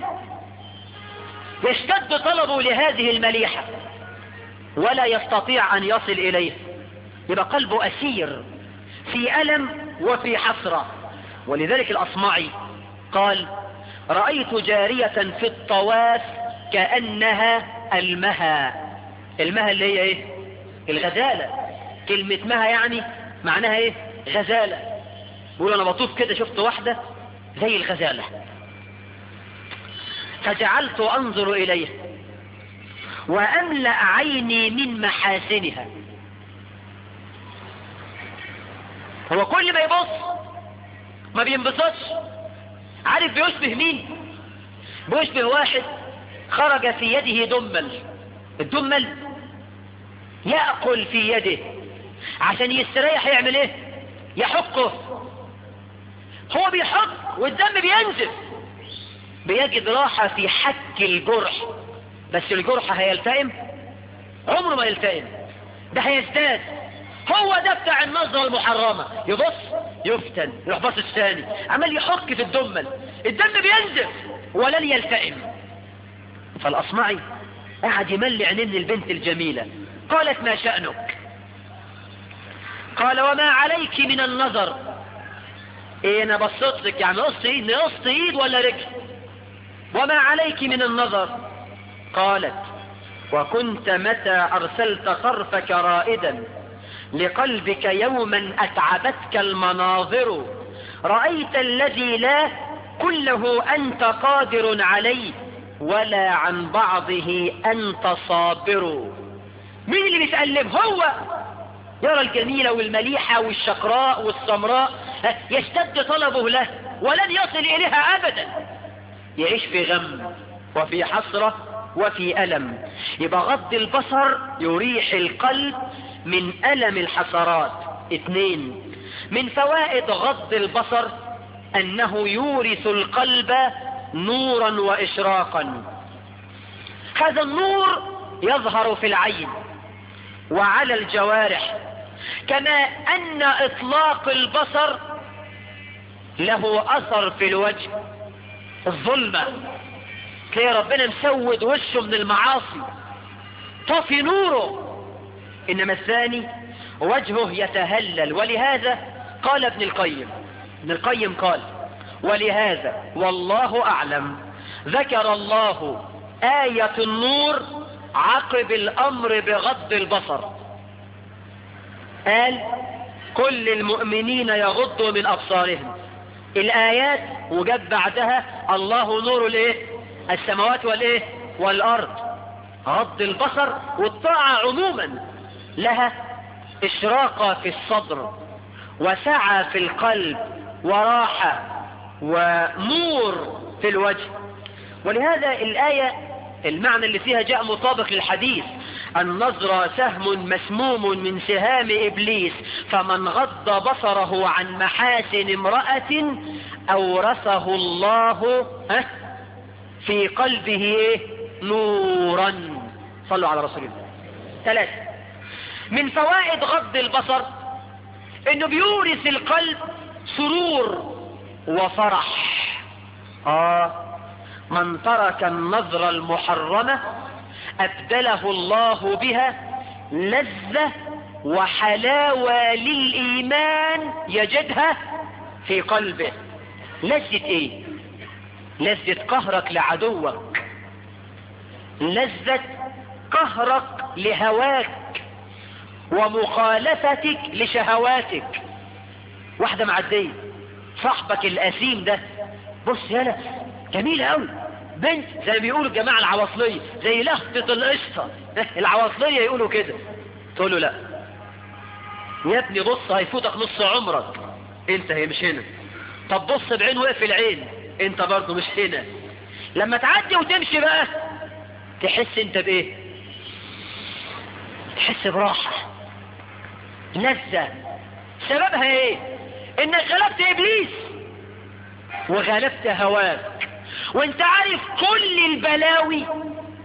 Speaker 2: يشتد طلبه لهذه المليحة ولا يستطيع أن يصل إليه يبقى قلبه أسير في ألم وفي حسرة ولذلك الأصمعي قال رأيت جارية في الطواف كأنها المها المها اللي هي ايه الغزالة كلمة مها يعني معناها ايه غزالة بقول انا بطوف كده شفت واحدة زي الغزالة فجعلت انظر اليها واملأ عيني من محاسنها هو كل ما يبص ما بينبسطش عارف بيشبه مين بيشبه واحد خرج في يده دمل الدمل يأكل في يده عشان يستريح يعمل ايه يحكه هو بيحك والدم بينزف بيجد راحة في حك الجرح بس الجرح هيلتئم عمره ما يلتئم ده هيزداد هو ده بتاع النظرة المحرمة يبص يفتن يروح باصص ثاني عمال يحك في الدمل الدم بينزف ولن يلتئم فالأصمعي قعد يملي عينين البنت الجميلة قالت ما شأنك قال وما عليك من النظر ايه انا بصيت لك يعني قص ايد نقص ايد ولا رجل وما عليك من النظر قالت وكنت متى ارسلت طرفك رائدا لقلبك يوما اتعبتك المناظر رأيت الذي لا كله انت قادر عليه ولا عن بعضه أنت صابر مين اللي بيتألم هو يرى الجميلة والمليحة والشقراء والسمراء يشتد طلبه له ولن يصل إليها أبدا يعيش في غم وفي حسرة وفي ألم يبقى غض البصر يريح القلب من ألم الحسرات اثنين من فوائد غض البصر أنه يورث القلب نورا وإشراقا هذا النور يظهر في العين وعلى الجوارح كما أن إطلاق البصر له أثر في الوجه الظلمة تلاقي ربنا مسود وشه من المعاصي طفي نوره إنما الثاني وجهه يتهلل ولهذا قال ابن القيم ابن القيم قال ولهذا والله أعلم ذكر الله آية النور عقب الأمر بغض البصر قال كل المؤمنين يغضوا من أبصارهم الآيات وجد بعدها الله نور الايه السماوات والايه والأرض غض البصر والطاعة عموما لها إشراقة في الصدر وسعة في القلب وراحة ونور في الوجه ولهذا الآية المعنى اللي فيها جاء مطابق للحديث النظر سهم مسموم من سهام إبليس فمن غض بصره عن محاسن امرأة أورثه الله في قلبه نورا صلوا على رسول الله ثلاثة من فوائد غض البصر انه بيورث القلب سرور وفرح آه من ترك النظر المحرمة أبدله الله بها لذة وحلاوة للإيمان يجدها في قلبه لذة ايه لذة قهرك لعدوك لذة قهرك لهواك ومخالفتك لشهواتك واحدة معدية صاحبك الأسيم ده بص يالا جميلة قوي بنت زي ما بيقولوا الجماعة العواصلية زي لخبة القشطة العواصلية يقولوا كده تقول له لا يا ابني بص هيفوتك نص عمرك انت هي مش هنا طب بص بعين وقف العين انت برضه مش هنا لما تعدي وتمشي بقى تحس انت بايه تحس براحة لذة سببها ايه انك غلبت ابليس وغلبت هواك وانت عارف كل البلاوي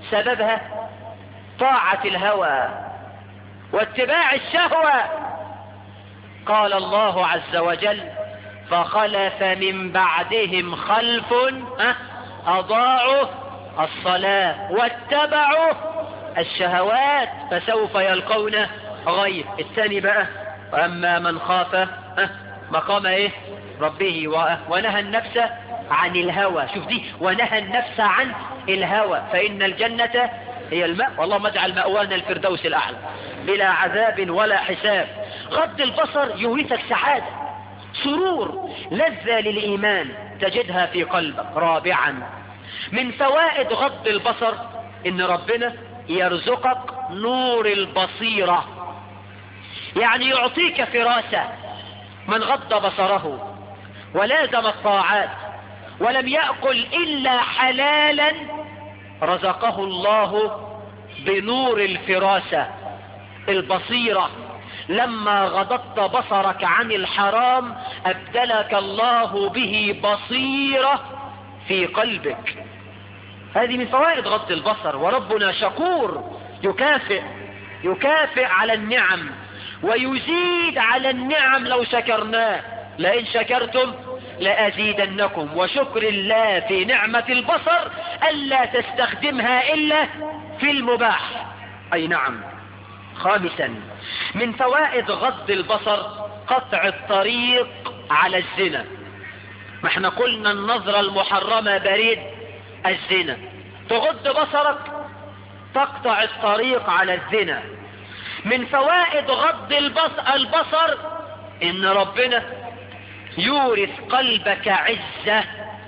Speaker 2: سببها طاعة الهوى واتباع الشهوة قال الله عز وجل فخلف من بعدهم خلف ها، أضاعوا الصلاة واتبعوا الشهوات فسوف يلقون غير الثاني بقى وأما من خاف ها، مقام ايه ربه و- ونهى النفس عن الهوى شوف دي ونهى النفس عن الهوى فإن الجنة هي الماء والله اجعل مأوانا الفردوس الأعلى بلا عذاب ولا حساب غض البصر يورثك سعادة سرور لذة للإيمان تجدها في قلبك رابعا من فوائد غض البصر إن ربنا يرزقك نور البصيرة يعني يعطيك فراسة من غض بصره ولازم الطاعات ولم يأكل إلا حلالا رزقه الله بنور الفراسة البصيرة لما غضضت بصرك عن الحرام أبدلك الله به بصيرة في قلبك هذه من فوائد غض البصر وربنا شكور يكافئ يكافئ على النعم ويزيد على النعم لو شكرناه لئن شكرتم لأزيدنكم وشكر الله في نعمة البصر ألا تستخدمها إلا في المباح أي نعم خامسا من فوائد غض البصر قطع الطريق على الزنا ما احنا قلنا النظرة المحرمة بريد الزنا تغض بصرك تقطع الطريق على الزنا من فوائد غض البصر, البصر ان ربنا يورث قلبك عزة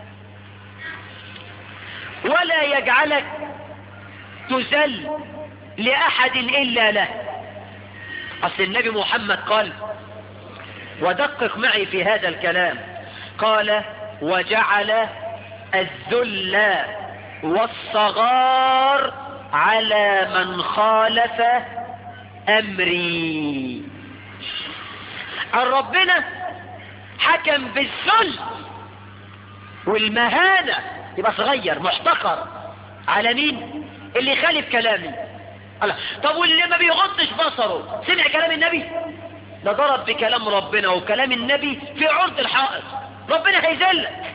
Speaker 2: ولا يجعلك تذل لأحد إلا له أصل النبي محمد قال ودقق معي في هذا الكلام قال وجعل الذل والصغار على من خالف أمري عن ربنا حكم بالذل والمهانة يبقى صغير محتقر على مين اللي خالف كلامي الله طب واللي ما بيغضش بصره سمع كلام النبي ده ضرب بكلام ربنا وكلام النبي في عرض الحائط ربنا هيذلك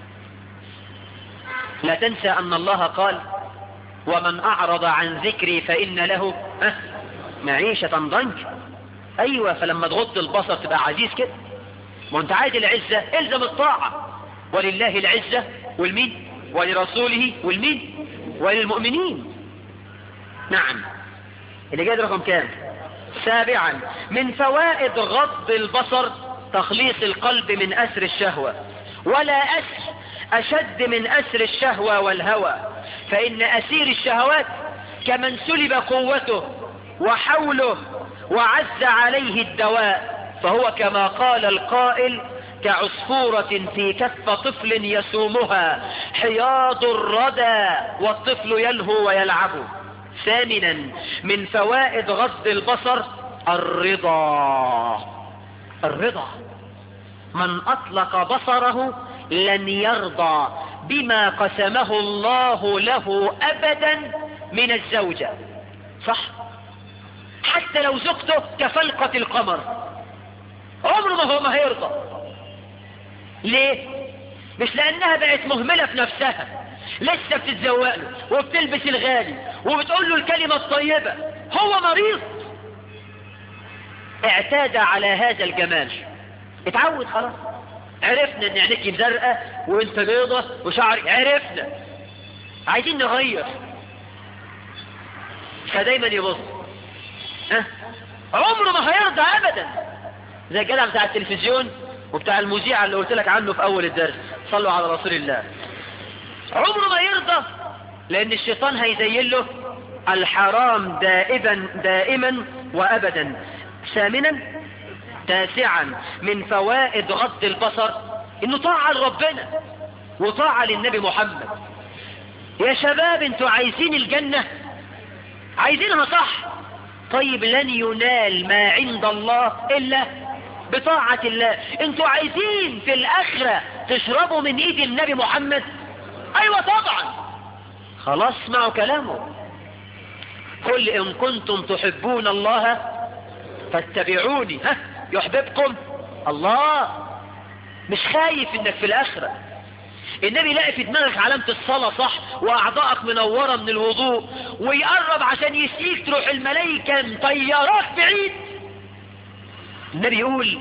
Speaker 2: لا تنسى ان الله قال ومن اعرض عن ذكري فان له أه معيشة ضنك ايوه فلما تغض البصر تبقى عزيز كده ما انت عايز العزة الزم الطاعة ولله العزة والمين ولرسوله والمين وللمؤمنين نعم اللي جاي رقم كام سابعا من فوائد غض البصر تخليص القلب من أسر الشهوة ولا أسر أشد من أسر الشهوة والهوى فإن أسير الشهوات كمن سلب قوته وحوله وعز عليه الدواء فهو كما قال القائل كعصفورة في كف طفل يسومها حياض الردى والطفل يلهو ويلعب ثامنا من فوائد غض البصر الرضا الرضا من أطلق بصره لن يرضى بما قسمه الله له أبدا من الزوجة صح حتى لو زوجته كفلقة القمر عمره ما هو ما هيرضى ليه مش لانها بقت مهملة في نفسها لسه بتتزوق له وبتلبس الغالي وبتقول له الكلمة الطيبة هو مريض اعتاد على هذا الجمال اتعود خلاص عرفنا ان عينيك زرقاء وانت بيضة وشعرك عرفنا عايزين نغير فدايما يبص ها عمره ما هيرضى ابدا زي الجدع بتاع التلفزيون وبتاع المذيع اللي قلت لك عنه في اول الدرس صلوا على رسول الله عمره ما يرضى لان الشيطان هيزين له الحرام دائما دائما وابدا ثامنا تاسعا من فوائد غض البصر انه طاعة لربنا وطاعة للنبي محمد يا شباب انتوا عايزين الجنة عايزينها صح طيب لن ينال ما عند الله الا بطاعة الله انتوا عايزين في الاخرة تشربوا من ايد النبي محمد ايوه طبعا خلاص اسمعوا كلامه قل إن كنتم تحبون الله فاتبعوني ها يحببكم الله مش خايف انك في الاخرة النبي لاقي في دماغك علامة الصلاة صح واعضائك منورة من الوضوء ويقرب عشان يسقيك تروح الملايكة مطيراك بعيد النبي يقول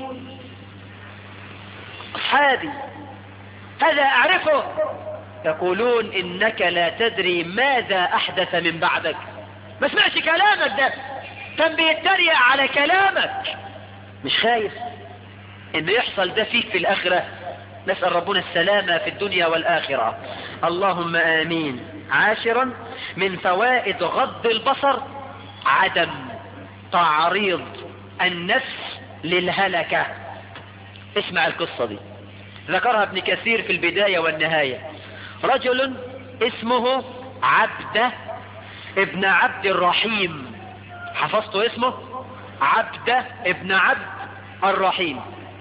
Speaker 2: اصحابي هذا اعرفه يقولون انك لا تدري ماذا احدث من بعدك ما سمعش كلامك ده كان بيتريق على كلامك مش خايف انه يحصل ده فيك في الاخرة نسأل ربنا السلامة في الدنيا والاخرة اللهم امين عاشرا من فوائد غض البصر عدم تعريض النفس للهلكة اسمع القصة دي ذكرها ابن كثير في البداية والنهاية رجل اسمه عبده ابن عبد الرحيم حفظتوا اسمه عبده ابن عبد الرحيم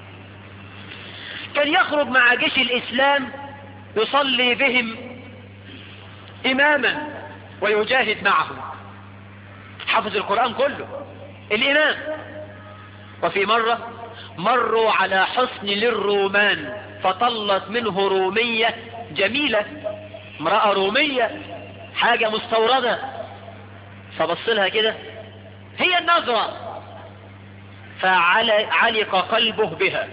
Speaker 2: كان يخرج مع جيش الإسلام يصلي بهم إماما ويجاهد معهم حفظ القرآن كله الإمام وفي مرة مروا على حصن للرومان فطلت منه رومية جميلة امرأة رومية حاجة مستوردة فبص لها كده هي النظرة فعلق قلبه بها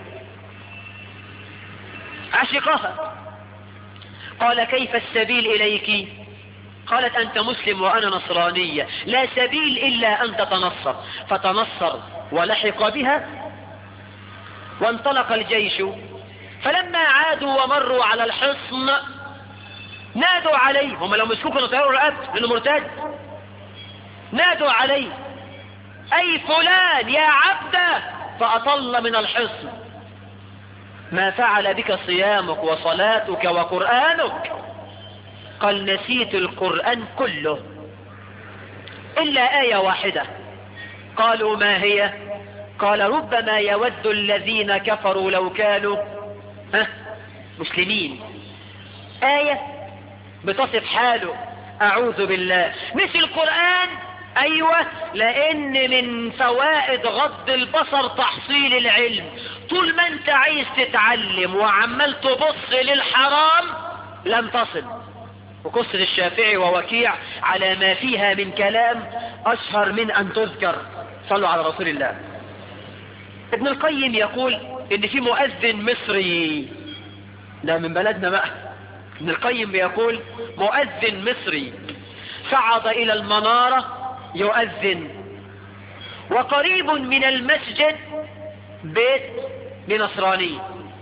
Speaker 2: عشقها قال كيف السبيل إليك قالت أنت مسلم وأنا نصرانية لا سبيل إلا أن تتنصر فتنصر ولحق بها وانطلق الجيش فلما عادوا ومروا على الحصن نادوا عليه هم لو مسكوك نطيروا رقبت لأنه مرتد نادوا عليه أي فلان يا عبده فأطل من الحصن ما فعل بك صيامك وصلاتك وقرآنك قال نسيت القرآن كله إلا آية واحدة قالوا ما هي قال ربما يود الذين كفروا لو كانوا ها مسلمين آية بتصف حاله أعوذ بالله نسي القرآن أيوة لأن من فوائد غض البصر تحصيل العلم طول ما انت عايز تتعلم وعمال تبص للحرام لم تصل وقصة الشافعي ووكيع على ما فيها من كلام أشهر من أن تذكر صلوا على رسول الله ابن القيم يقول ان في مؤذن مصري ده من بلدنا بقى ابن القيم بيقول مؤذن مصري صعد الى المنارة يؤذن وقريب من المسجد بيت لنصراني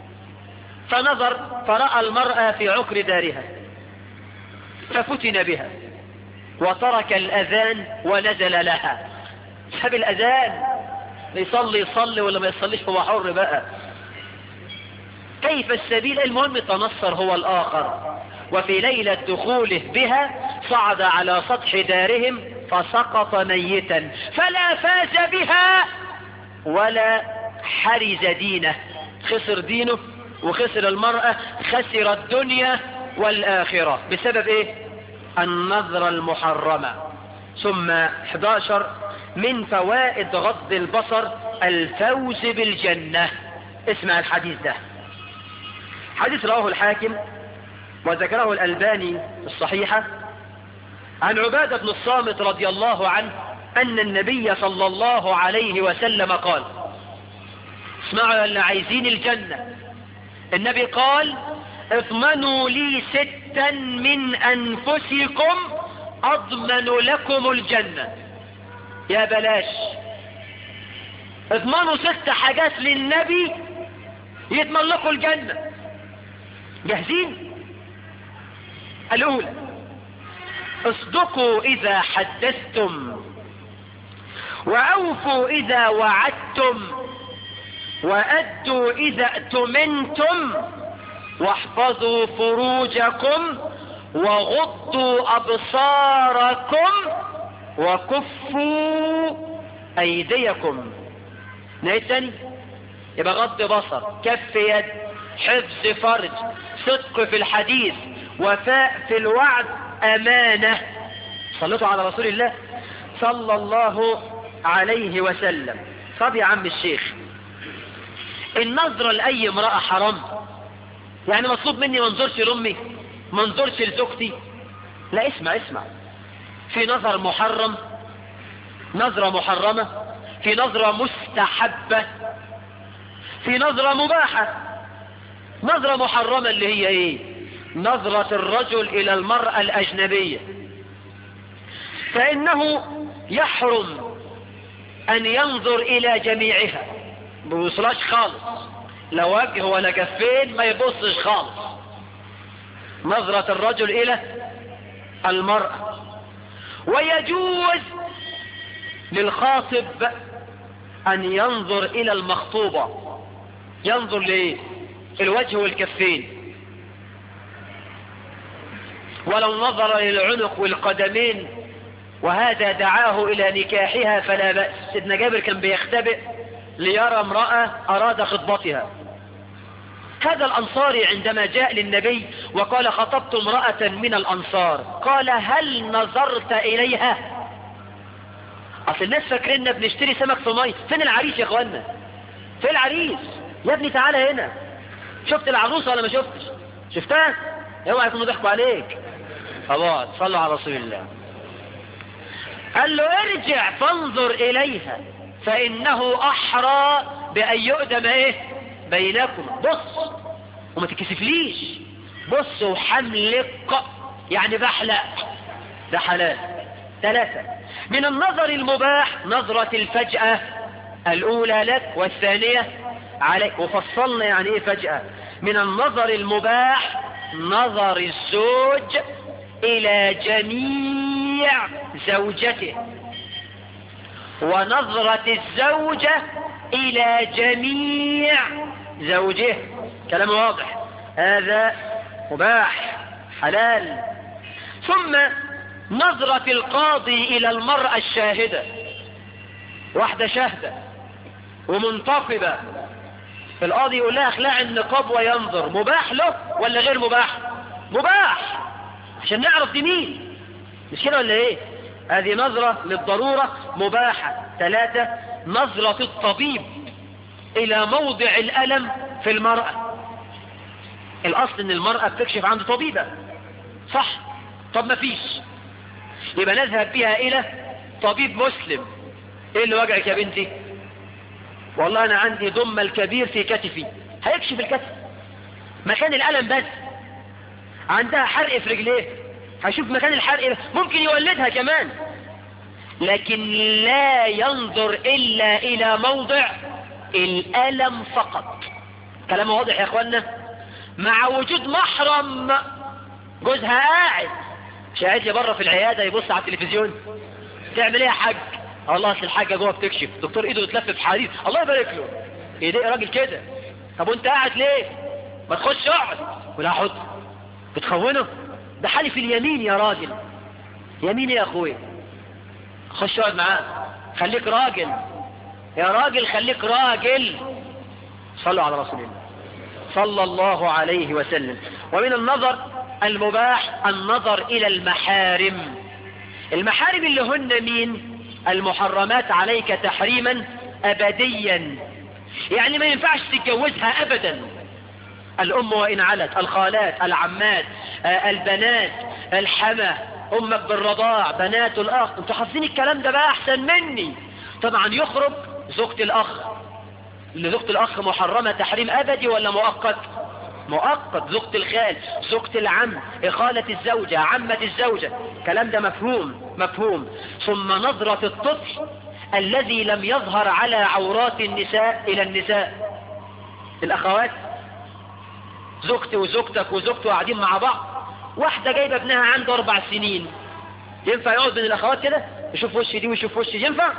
Speaker 2: فنظر فرأى المرأة في عكر دارها ففتن بها وترك الأذان ونزل لها ساب الأذان يصلي يصلي ولا ما يصليش هو حر بقى كيف السبيل المهم تنصر هو الآخر وفي ليلة دخوله بها صعد على سطح دارهم فسقط ميتا فلا فاز بها ولا حرز دينه خسر دينه وخسر المرأة خسر الدنيا والآخرة بسبب ايه النظرة المحرمة ثم 11 من فوائد غض البصر الفوز بالجنة اسمع الحديث ده حديث رواه الحاكم وذكره الألباني الصحيحة عن عبادة بن الصامت رضي الله عنه أن النبي صلى الله عليه وسلم قال اسمعوا اللي عايزين الجنة النبي قال اضمنوا لي ستا من أنفسكم أضمن لكم الجنة يا بلاش اضمنوا ست حاجات للنبي يضمن لكم الجنة جاهزين الأولى اصدقوا إذا حدثتم وأوفوا إذا وعدتم وأدوا إذا ائتمنتم واحفظوا فروجكم وغضوا أبصاركم وكفوا أيديكم نهاية تاني يبقى غض بصر كف يد حفظ فرج صدق في الحديث وفاء في الوعد أمانة صلتوا على رسول الله صلى الله عليه وسلم طب يا عم الشيخ النظرة لأي امرأة حرام يعني مطلوب مني ما انظرش لأمي ما انظرش لزوجتي لا اسمع اسمع في نظر محرم نظرة محرمة في نظرة مستحبة في نظرة مباحة نظرة محرمة اللي هي ايه نظرة الرجل الى المرأة الاجنبية فانه يحرم ان ينظر الى جميعها ما بيوصلهاش خالص لا وجه ولا كفين ما يبصش خالص نظرة الرجل الى المرأة ويجوز للخاطب ان ينظر الى المخطوبة ينظر لايه الوجه والكفين ولو نظر للعنق والقدمين وهذا دعاه الى نكاحها فلا بأس سيدنا جابر كان بيختبئ ليرى امرأة اراد خطبتها هذا الانصاري عندما جاء للنبي وقال خطبت امرأة من الانصار قال هل نظرت اليها اصل الناس فاكريننا بنشتري سمك في ميه فين العريس يا اخوانا فين العريس يا ابني تعالى هنا شفت العروسة ولا ما شفتش شفتها اوعى يكونوا ضحكوا عليك خلاص صلوا على رسول الله قال له ارجع فانظر اليها فانه احرى بان يؤدم ايه بينكم بص وما تكسفليش بص وحملق يعني بحلق ده حلال ثلاثة من النظر المباح نظرة الفجأة الأولى لك والثانية عليك وفصلنا يعني ايه فجأة من النظر المباح نظر الزوج الى جميع زوجته ونظرة الزوجة الى جميع زوجه كلام واضح هذا مباح حلال ثم نظرة القاضي الى المرأة الشاهدة واحدة شاهدة ومنتقبة القاضي يقول لها اخلع النقاب وينظر مباح له ولا غير مباح مباح عشان نعرف دي مين مش كده ولا ايه هذه نظرة للضرورة مباحة ثلاثة نظرة الطبيب الى موضع الالم في المرأة الاصل ان المرأة بتكشف عند طبيبة صح طب ما فيش يبقى نذهب بها الى طبيب مسلم ايه اللي وجعك يا بنتي والله انا عندي ضم الكبير في كتفي هيكشف الكتف مكان الالم بس عندها حرق في رجليه هيشوف مكان الحرق ممكن يولدها كمان لكن لا ينظر الا الى موضع الالم فقط كلام واضح يا اخوانا مع وجود محرم جوزها قاعد مش قاعد لي بره في العياده يبص على التلفزيون تعمل ايه يا حاج الله اصل الحاجه جوه بتكشف دكتور ايده يتلف في حديد الله يبارك له ايه ده راجل كده طب وانت قاعد ليه ما تخش اقعد ولا اقعد بتخونه ده حلف اليمين يا راجل يمين يا اخويا خش اقعد معاه خليك راجل يا راجل خليك راجل صلوا على رسول الله صلى الله عليه وسلم ومن النظر المباح النظر الى المحارم المحارم اللي هن مين المحرمات عليك تحريما ابديا يعني ما ينفعش تتجوزها ابدا الام وان علت الخالات العمات آه، البنات الحمى امك بالرضاع بنات الاخ انتوا حافظين الكلام ده بقى احسن مني طبعا يخرج زوجة الاخ اللي زوجة الاخ محرمة تحريم ابدي ولا مؤقت مؤقت زوجة الخال زوجة العم إخالة الزوجة عمة الزوجة كلام ده مفهوم مفهوم ثم نظرة الطفل الذي لم يظهر على عورات النساء إلى النساء الأخوات زوجتي وزوجتك وزوجته قاعدين مع بعض واحدة جايبة ابنها عنده أربع سنين ينفع يقعد بين الأخوات كده يشوف وش دي ويشوف وش دي ينفع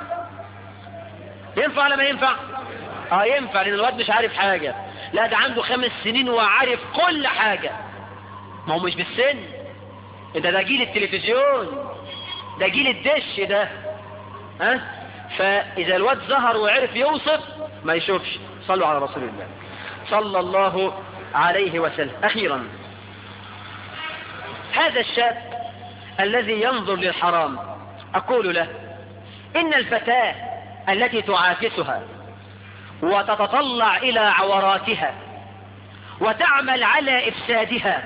Speaker 2: ينفع ولا ما ينفع اه ينفع لان الواد مش عارف حاجة لا ده عنده خمس سنين وعارف كل حاجة ما هو مش بالسن ده ده جيل التلفزيون ده جيل الدش ده ها فاذا الواد ظهر وعرف يوصف ما يشوفش صلوا على رسول الله صلى الله عليه وسلم اخيرا هذا الشاب الذي ينظر للحرام أقول له إن الفتاة التي تعاكسها وتتطلع إلى عوراتها وتعمل على إفسادها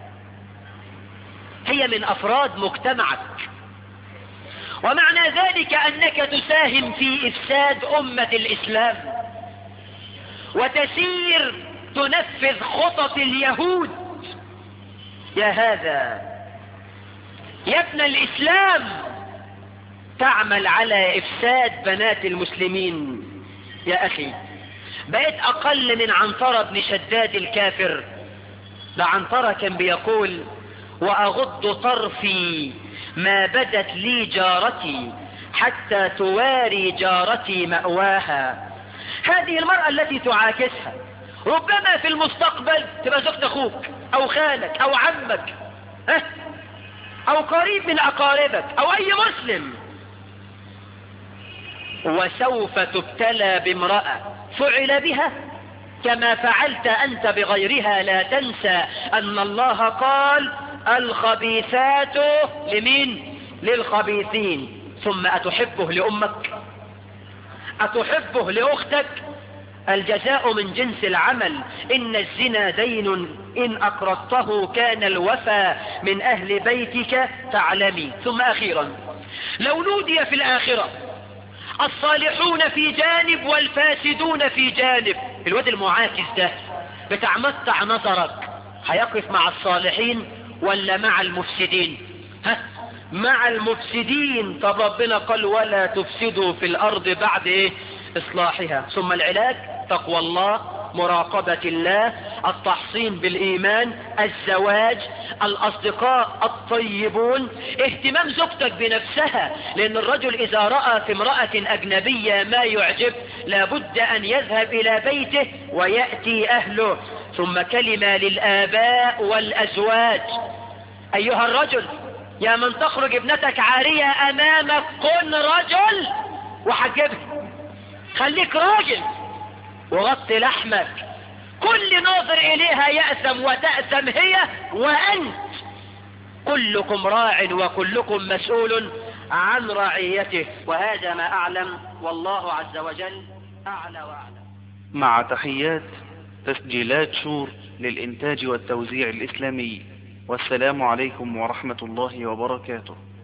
Speaker 2: هي من أفراد مجتمعك ومعنى ذلك أنك تساهم في إفساد أمة الإسلام وتسير تنفذ خطط اليهود يا هذا يا ابن الإسلام تعمل على إفساد بنات المسلمين يا أخي بقيت أقل من عنترة بن شداد الكافر ده عنترة كان بيقول وأغض طرفي ما بدت لي جارتي حتى تواري جارتي مأواها هذه المرأة التي تعاكسها ربما في المستقبل تبقى زوجة أخوك أو خالك أو عمك ها؟ أو قريب من أقاربك أو أي مسلم وسوف تبتلى بامرأة فعل بها كما فعلت أنت بغيرها لا تنسى أن الله قال الخبيثات لمين للخبيثين ثم أتحبه لأمك أتحبه لأختك الجزاء من جنس العمل إن الزنا دين إن أقرضته كان الوفى من أهل بيتك تعلمي ثم أخيرا لو نودي في الآخرة الصالحون في جانب والفاسدون في جانب الواد المعاكس ده بتعمتع نظرك هيقف مع الصالحين ولا مع المفسدين ها مع المفسدين طب ربنا قال ولا تفسدوا في الارض بعد ايه اصلاحها ثم العلاج تقوى الله مراقبة الله التحصين بالإيمان الزواج الأصدقاء الطيبون اهتمام زوجتك بنفسها لأن الرجل إذا رأى في امرأة أجنبية ما يعجب لابد أن يذهب إلى بيته ويأتي أهله ثم كلمة للآباء والأزواج أيها الرجل يا من تخرج ابنتك عارية أمامك كن رجل وحجبها خليك راجل وغطي لحمك كل ناظر إليها يأثم وتأثم هي وأنت كلكم راع وكلكم مسؤول عن رعيته وهذا ما أعلم والله عز وجل أعلى وأعلم
Speaker 3: مع تحيات تسجيلات شور للإنتاج والتوزيع الإسلامي والسلام عليكم ورحمة الله وبركاته